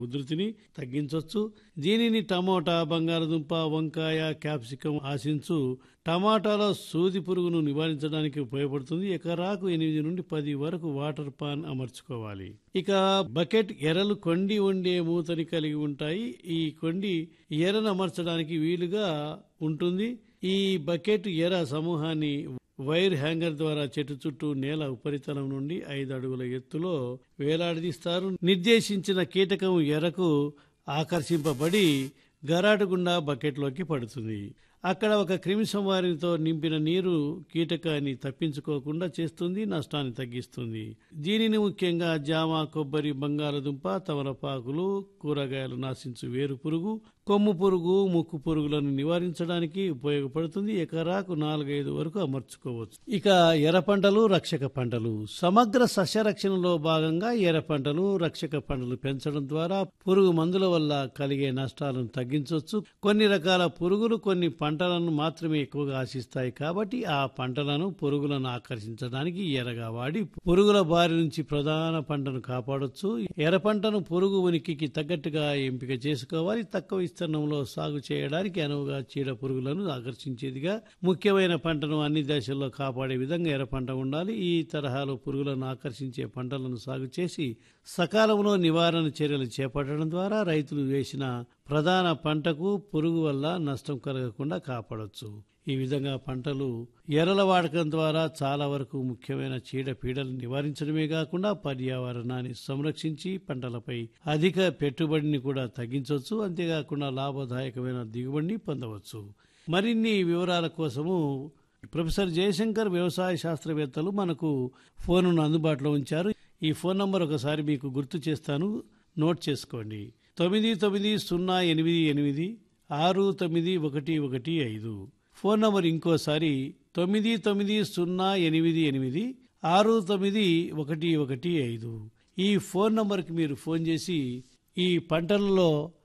ఉధృతిని తగ్గించవచ్చు దీనిని టమోటా బంగాళదుంప వంకాయ క్యాప్సికం ఆశించు టమాటాలో సూది పురుగును నివారించడానికి ఉపయోగపడుతుంది ఎకరాకు ఎనిమిది నుండి పది వరకు వాటర్ పాన్ అమర్చుకోవాలి ఇక బకెట్ ఎరలు కొండి వండే మూతని కలిగి ఉంటాయి ఈ కొండి ఎరను అమర్చడానికి వీలుగా ఉంటుంది ఈ బకెట్ ఎర సమూహాన్ని వైర్ హ్యాంగర్ ద్వారా చెట్టు చుట్టూ నేల ఉపరితలం నుండి ఐదు అడుగుల ఎత్తులో వేలాడదీస్తారు నిర్దేశించిన కీటకం ఎరకు ఆకర్షింపబడి గరాటు గుండా బకెట్లోకి పడుతుంది అక్కడ ఒక క్రిమి సంవారితో నింపిన నీరు కీటకాన్ని తప్పించుకోకుండా చేస్తుంది నష్టాన్ని తగ్గిస్తుంది దీనిని ముఖ్యంగా జామ కొబ్బరి బంగాళదుంప తమలపాకులు కూరగాయలు నాశించు వేరు పురుగు కొమ్ము పురుగు ముక్కు పురుగులను నివారించడానికి ఉపయోగపడుతుంది ఎకరాకు నాలుగైదు వరకు అమర్చుకోవచ్చు ఇక ఎర్ర పంటలు రక్షక పంటలు సమగ్ర సస్యరక్షణలో భాగంగా ఎర్ర పంటలు రక్షక పంటలు పెంచడం ద్వారా పురుగు మందుల వల్ల కలిగే నష్టాలను తగ్గించవచ్చు కొన్ని రకాల పురుగులు కొన్ని పంటలను మాత్రమే ఎక్కువగా ఆశిస్తాయి కాబట్టి ఆ పంటలను పురుగులను ఆకర్షించడానికి ఎరగా వాడి పురుగుల బారి నుంచి ప్రధాన పంటను కాపాడొచ్చు ఎర్ర పంటను పురుగు ఉనికికి తగ్గట్టుగా ఎంపిక చేసుకోవాలి తక్కువ విస్తీర్ణంలో సాగు చేయడానికి అనువుగా చీడ పురుగులను ఆకర్షించేదిగా ముఖ్యమైన పంటను అన్ని దశల్లో కాపాడే విధంగా ఎర్ర పంట ఉండాలి ఈ తరహాలో పురుగులను ఆకర్షించే పంటలను సాగు చేసి సకాలంలో నివారణ చర్యలు చేపట్టడం ద్వారా రైతులు వేసిన ప్రధాన పంటకు పురుగు వల్ల నష్టం కలగకుండా కాపాడొచ్చు ఈ విధంగా పంటలు ఎర్రల వాడకం ద్వారా చాలా వరకు ముఖ్యమైన చీడ పీడలు నివారించడమే కాకుండా పర్యావరణాన్ని సంరక్షించి పంటలపై అధిక పెట్టుబడిని కూడా తగ్గించవచ్చు అంతేకాకుండా లాభదాయకమైన దిగుబడిని పొందవచ్చు మరిన్ని వివరాల కోసము ప్రొఫెసర్ జయశంకర్ వ్యవసాయ శాస్త్రవేత్తలు మనకు ఫోన్ను అందుబాటులో ఉంచారు ఈ ఫోన్ నంబర్ ఒకసారి మీకు గుర్తు చేస్తాను నోట్ చేసుకోండి తొమ్మిది తొమ్మిది సున్నా ఎనిమిది ఎనిమిది ఆరు తొమ్మిది ఒకటి ఒకటి ఐదు ఫోన్ నంబర్ ఇంకోసారి తొమ్మిది తొమ్మిది సున్నా ఎనిమిది ఎనిమిది ఆరు తొమ్మిది ఒకటి ఒకటి ఐదు ఈ ఫోన్ నంబర్కి మీరు ఫోన్ చేసి ఈ పంటలలో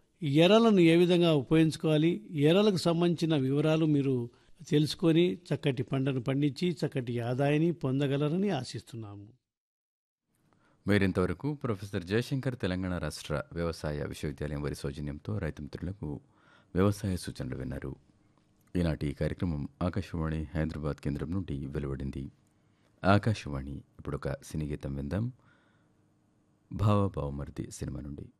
ఎరలను ఏ విధంగా ఉపయోగించుకోవాలి ఎరలకు సంబంధించిన వివరాలు మీరు తెలుసుకొని చక్కటి పంటను పండించి చక్కటి ఆదాయాన్ని పొందగలరని ఆశిస్తున్నాము మీరింతవరకు ప్రొఫెసర్ జయశంకర్ తెలంగాణ రాష్ట్ర వ్యవసాయ విశ్వవిద్యాలయం వారి సౌజన్యంతో రైతు మిత్రులకు వ్యవసాయ సూచనలు విన్నారు ఈనాటి ఈ కార్యక్రమం ఆకాశవాణి హైదరాబాద్ కేంద్రం నుండి వెలువడింది ఆకాశవాణి ఇప్పుడు ఒక సినీ గీతం విందాం భావ భావమర్ది సినిమా నుండి